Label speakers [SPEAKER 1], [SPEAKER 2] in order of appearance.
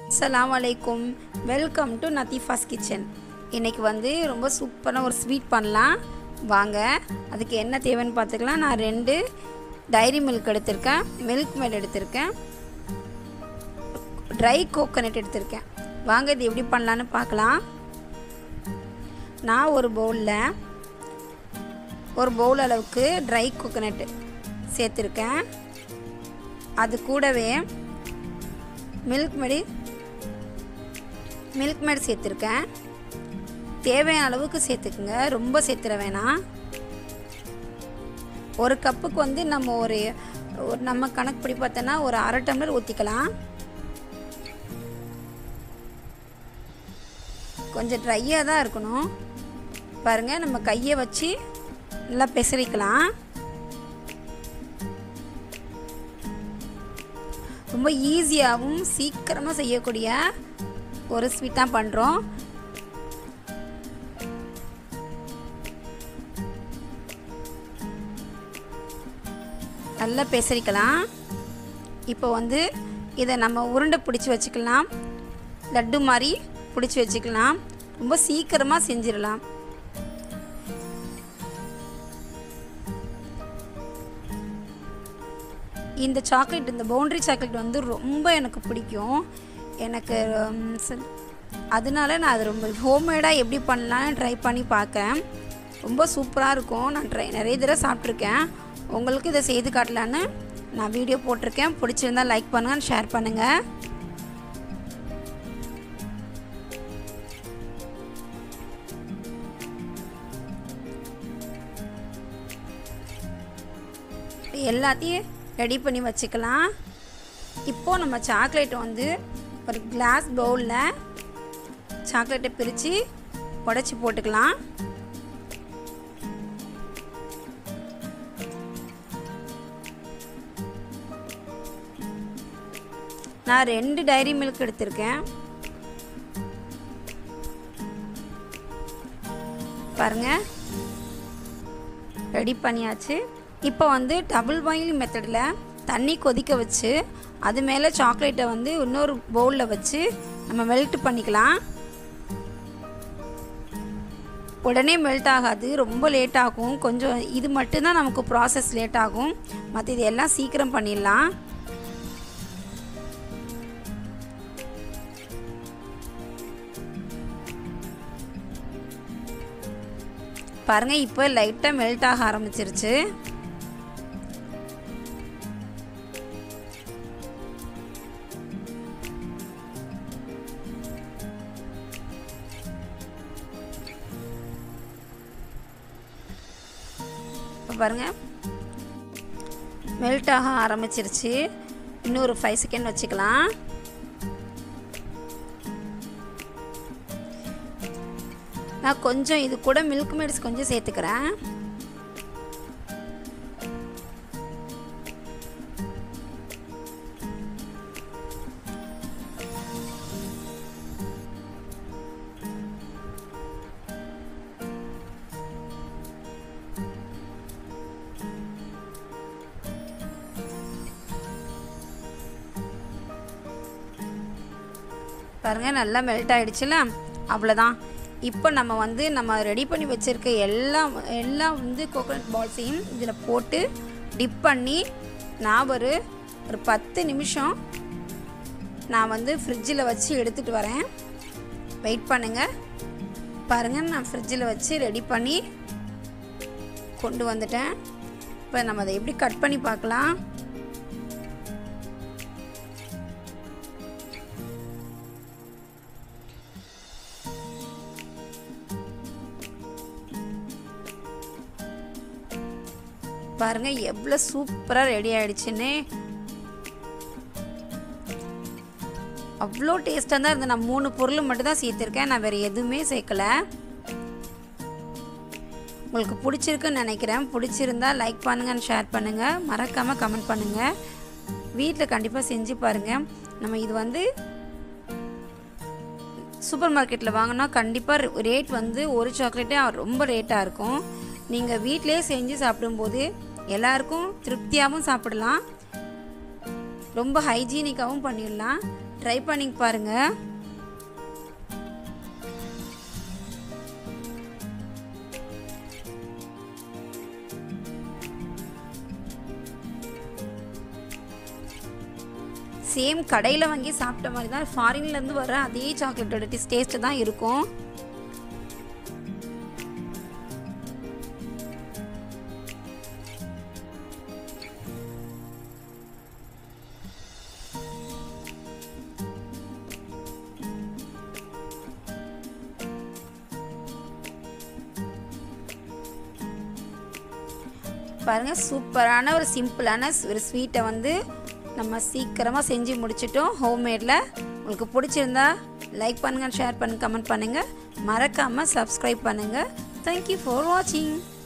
[SPEAKER 1] அஸ்ஸலாமு அலைக்கும் welcome to நத்தீஃபாஸ் kitchen இன்றைக்கி வந்து ரொம்ப சூப்பரான ஒரு ஸ்வீட் பண்ணலாம் வாங்க அதுக்கு என்ன தேவைன்னு பார்த்துக்கலாம் நான் ரெண்டு டைரி மில்க் எடுத்திருக்கேன் மில்க் மேட் எடுத்திருக்கேன் ட்ரை கோகோனட் எடுத்திருக்கேன் வாங்க இது எப்படி பண்ணலான்னு பார்க்கலாம் நான் ஒரு பவுலில் ஒரு பவுல் அளவுக்கு ட்ரை கோகோனட் சேர்த்துருக்கேன் அது கூடவே மில்க் மெடி மில்க் மேட் சேர்த்துருக்கேன் தேவையான அளவுக்கு சேர்த்துக்குங்க ரொம்ப சேர்த்துற வேணாம் ஒரு கப்புக்கு வந்து நம்ம ஒரு ஒரு நம்ம கணக்குப்படி பார்த்தோன்னா ஒரு அரை டம்ளர் ஊற்றிக்கலாம் கொஞ்சம் ட்ரையாக தான் இருக்கணும் பாருங்கள் நம்ம கையை வச்சு நல்லா பெசரிக்கலாம் ரொம்ப ஈஸியாகவும் சீக்கிரமாக செய்யக்கூடிய ஒரு ஸ்வீட் தான் பண்ணுறோம் நல்லா பெசரிக்கலாம் இப்போ வந்து இதை நம்ம உருண்டை பிடிச்சி வச்சுக்கலாம் லட்டு மாதிரி பிடிச்சி வச்சுக்கலாம் ரொம்ப சீக்கிரமாக செஞ்சிடலாம் இந்த சாக்லேட் இந்த பவுண்ட்ரி சாக்லேட் வந்து ரொம்ப எனக்கு பிடிக்கும் எனக்கு அதனால நான் அது ரொம்ப ஹோம்மேடாக எப்படி பண்ணலான்னு ட்ரை பண்ணி பார்க்கேன் ரொம்ப சூப்பராக இருக்கும் நான் ட்ரை நிறைய தடவை சாப்பிட்ருக்கேன் உங்களுக்கு இதை செய்து காட்டலான்னு நான் வீடியோ போட்டிருக்கேன் பிடிச்சிருந்தா லைக் பண்ணுங்கள் ஷேர் பண்ணுங்கள் எல்லாத்தையும் ரெடி பண்ணி வச்சுக்கலாம் இப்போது நம்ம சாக்லேட்டை வந்து ஒரு கிளாஸ் பவுலில் சாக்லேட்டை பிரித்து உடச்சி போட்டுக்கலாம் நான் ரெண்டு டைரி மில்க் எடுத்திருக்கேன் பாருங்கள் ரெடி பண்ணியாச்சு இப்போ வந்து டபுள் பாயிலிங் மெத்தடில் தண்ணி கொதிக்க வச்சு அது மேலே சாக்லேட்டை வந்து இன்னொரு பவுலில் வச்சு நம்ம மெல்ட் பண்ணிக்கலாம் உடனே மெல்ட் ஆகாது ரொம்ப லேட் ஆகும் கொஞ்சம் இது மட்டும்தான் நமக்கு ப்ராசஸ் லேட் ஆகும் மற்ற இது எல்லாம் சீக்கிரம் பண்ணிடலாம் பாருங்கள் இப்போ லைட்டாக மெல்ட் ஆக ஆரம்பிச்சிருச்சு இப்போ பாருங்கள் மெல்ட் ஆக ஆரம்பிச்சிருச்சு இன்னொரு ஃபைவ் செகண்ட் வச்சுக்கலாம் நான் கொஞ்சம் இது கூட மில்க் மேட்ஸ் கொஞ்சம் சேர்த்துக்கிறேன் பாருங்கள் நல்லா மெல்ட் ஆகிடுச்சுல அவ்வளோதான் இப்போ நம்ம வந்து நம்ம ரெடி பண்ணி வச்சுருக்க எல்லாம் எல்லாம் வந்து கோகோனட் பால்ஸையும் இதில் போட்டு டிப் பண்ணி நான் ஒரு ஒரு பத்து நிமிஷம் நான் வந்து ஃப்ரிட்ஜில் வச்சு எடுத்துகிட்டு வரேன் வெயிட் பண்ணுங்கள் பாருங்கள் நான் ஃப்ரிட்ஜில் வச்சு ரெடி பண்ணி கொண்டு வந்துட்டேன் இப்போ நம்ம அதை எப்படி கட் பண்ணி பார்க்கலாம் பாருங்க எவ்வளோ சூப்பராக ரெடி ஆயிடுச்சுன்னு அவ்வளோ டேஸ்ட்டாக தான் இருந்தது நான் மூணு பொருள் மட்டும் தான் சேர்த்துருக்கேன் நான் வேறு எதுவுமே சேர்க்கல உங்களுக்கு பிடிச்சிருக்குன்னு நினைக்கிறேன் பிடிச்சிருந்தா லைக் பண்ணுங்கள் ஷேர் பண்ணுங்கள் மறக்காமல் கமெண்ட் பண்ணுங்கள் வீட்டில் கண்டிப்பாக செஞ்சு பாருங்கள் நம்ம இது வந்து சூப்பர் மார்க்கெட்டில் வாங்கினா கண்டிப்பாக ரேட் வந்து ஒரு சாக்லேட்டே ரொம்ப ரேட்டாக இருக்கும் நீங்கள் வீட்டிலே செஞ்சு சாப்பிடும்போது எல்லாருக்கும் திருப்தியாகவும் சாப்பிடலாம் ரொம்ப ஹைஜீனிக்காகவும் பண்ணிடலாம் ட்ரை பண்ணி பாருங்கள் சேம் கடையில் வாங்கி சாப்பிட்ட மாதிரி தான் ஃபாரின்லேருந்து வர அதே சாக்லேட்டோட டேஸ்ட்டு தான் இருக்கும் பாருங்கள் சூப்பரான ஒரு சிம்பிளான ஒரு ஸ்வீட்டை வந்து நம்ம சீக்கிரமாக செஞ்சு முடிச்சிட்டோம் ஹோம்மேடில் உங்களுக்கு பிடிச்சிருந்தா லைக் பண்ணுங்கள் ஷேர் பண்ணுங்கள் கமெண்ட் பண்ணுங்கள் மறக்காமல் சப்ஸ்கிரைப் பண்ணுங்கள் தேங்க்யூ ஃபார் வாட்சிங்